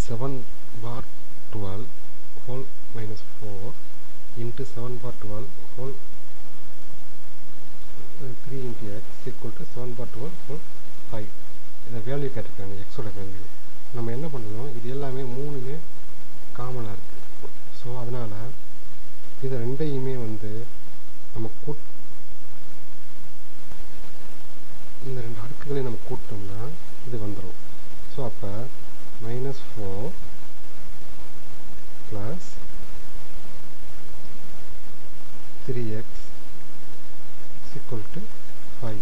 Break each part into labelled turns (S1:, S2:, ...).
S1: Seven bar twelve whole minus four into seven bar twelve whole three into x equal to seven bar twelve whole five இந்த value கேட்டிருக்காங்க எக்ஸோட value நம்ம என்ன பண்ணணும் இது எல்லாமே மூணுமே காமனாக இருக்குது ஸோ அதனால் இது ரெண்டையுமே வந்து நம்ம கூட் இந்த ரெண்டு அடுக்குகளையும் நம்ம கூட்டோம்னா இது வந்துடும் ஸோ அப்போ minus four plus three x equal to 5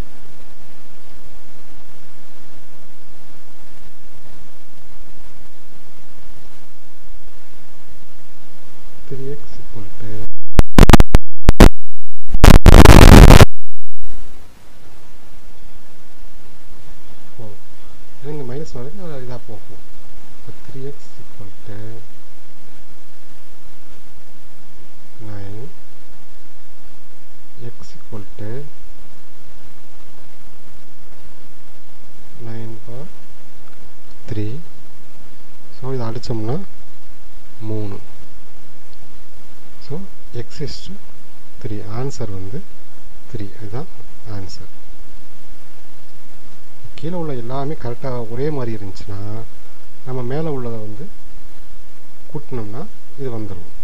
S1: 3x equal to four. எனக்கு மைனஸ் வரைக்கும் இதாக போகும் இப்போ three x equal to nine x equal to 9 bar 3 so இதை அடித்தோம்னா மூணு so x is three answer வந்து த்ரீ இதுதான் ஆன்சர் கீழே உள்ள எல்லாமே கரெக்டாக ஒரே மாதிரி இருந்துச்சுன்னா நம்ம மேலே உள்ளதை வந்து கூட்டினோம்னா இது வந்துடும்